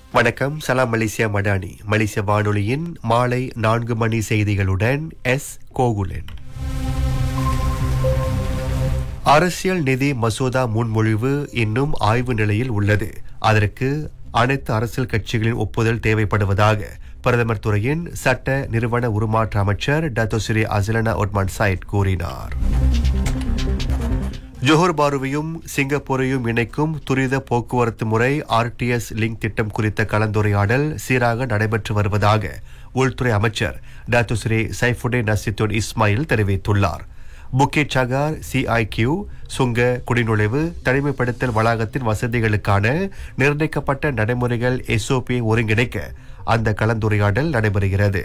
வணக்கம் சலாம் மலேசியா மடானி மலேசிய வானொலியின் மாலை நான்கு மணி செய்திகளுடன் எஸ் கோகுலன் அரசியல் நிதி மசோதா முன்மொழிவு இன்னும் ஆய்வு நிலையில் உள்ளது அதற்கு அனைத்து அரசியல் கட்சிகளின் ஒப்புதல் தேவைப்படுவதாக பிரதமர் துறையின் சட்ட நிறுவன உருமாற்ற அமைச்சர் டத்தோசிரி அசலனா ஒட்மான் சைட் கூறினார் ஜோஹர் பாருவையும் சிங்கப்பூரையும் இணைக்கும் துரித போக்குவரத்து முறை ஆர்டிஎஸ் லிங்க் திட்டம் குறித்த கலந்துரையாடல் சீராக நடைபெற்று வருவதாக உள்துறை அமைச்சர் doctor Sri Saifuddin Nasution Ismail தெரிவித்துள்ளார் புக்கேட் சகார் சிஐகியூ சுங்க குடிநுழைவு தனிமைப்படுத்தல் வளாகத்தின் வசதிகளுக்கான நிர்ணயிக்கப்பட்ட நடைமுறைகள் எஸ்ஓபியை ஒருங்கிணைக்க அந்த கலந்துரையாடல் நடைபெறுகிறது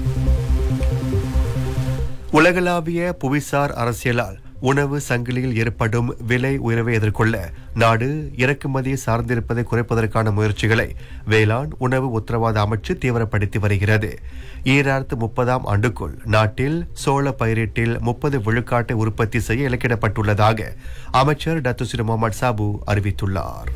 உலகளாவிய புவிசார் அரசியலால் உணவு சங்கிலியில் ஏற்படும் விலை உயர்வை எதிர்கொள்ள நாடு இறக்குமதியை சார்ந்திருப்பதை குறைப்பதற்கான முயற்சிகளை வேளாண் உணவு உத்தரவாத அமைச்சு தீவிரப்படுத்தி வருகிறது ஈராயிரத்து முப்பதாம் ஆண்டுக்குள் நாட்டில் சோள பயிரீட்டில் முப்பது விழுக்காட்டை உற்பத்தி செய்ய இலக்கிடப்பட்டுள்ளதாக அமைச்சர் டத்துஸ்ரீ முகமது சாபு அறிவித்துள்ளார்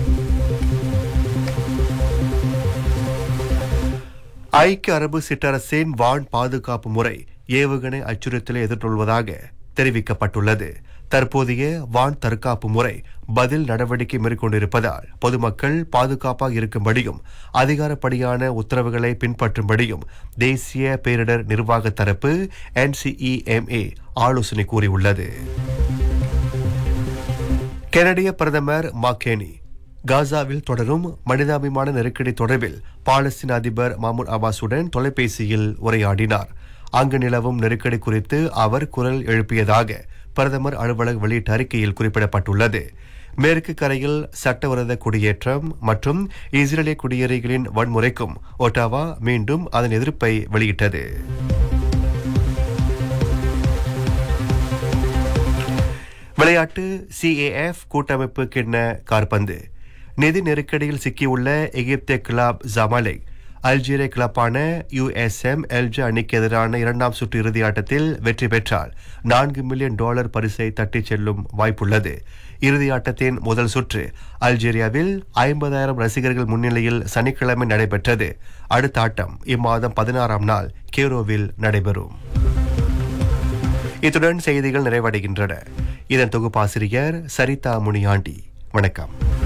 ஐக்கிய அரபு சிற்றரசின் வான் பாதுகாப்பு முறை ஏவுகணை அச்சுறுத்தலை எதிர்கொள்வதாக தெரிவிக்கப்பட்டுள்ளது தற்போதைய வான் தற்காப்பு முறை பதில் நடவடிக்கை மேற்கொண்டிருப்பதால் பொதுமக்கள் பாதுகாப்பாக இருக்கும்படியும் அதிகாரப்படியான உத்தரவுகளை பின்பற்றும்படியும் தேசிய பேரிடர் நிர்வாக தரப்பு என்சிஇஎம்ஏ ஆலோசனை கூறியுள்ளது கனடிய பிரதமர் மாக்கேனி காசாவில் தொடரும் மனிதாபிமான நெருக்கடி தொடர்பில் பாலஸ்தீன அதிபர் மாமூர் அபாஸுடன் தொலைபேசியில் உரையாடினார் அங்கு நிலவும் நெருக்கடி குறித்து அவர் குரல் எழுப்பியதாக பிரதமர் அலுவலக வெளியிட்ட அறிக்கையில் குறிப்பிடப்பட்டுள்ளது மேற்கு கரையில் சட்டவிரோத குடியேற்றம் மற்றும் இஸ்ரேலிய குடியேறிகளின் வன்முறைக்கும் ஒட்டாவா மீண்டும் அதன் எதிர்ப்பை வெளியிட்டது விளையாட்டு சிஏஎஃப் கூட்டமைப்பு கிண்ண கார்பந்து நிதி நெருக்கடியில் சிக்கியுள்ள எகிப்திய கிளப் ஜமாலிக் அல்ஜீரிய கிளப்பான யுஎஸ்எம் எல்ஜா அணிக்கு எதிரான இரண்டாம் சுற்று இறுதி ஆட்டத்தில் வெற்றி பெற்றால் நான்கு மில்லியன் டாலர் பரிசை தட்டிச் செல்லும் வாய்ப்புள்ளது இறுதி ஆட்டத்தின் முதல் சுற்று அல்ஜீரியாவில் ஐம்பதாயிரம் ரசிகர்கள் முன்னிலையில் சனிக்கிழமை நடைபெற்றது அடுத்த ஆட்டம் இம்மாதம் பதினாறாம் நாள் கேரோவில் நடைபெறும் இத்துடன் செய்திகள் நிறைவடைகின்றன இதன் தொகுப்பாசிரியர் சரிதா முனியாண்டி வணக்கம்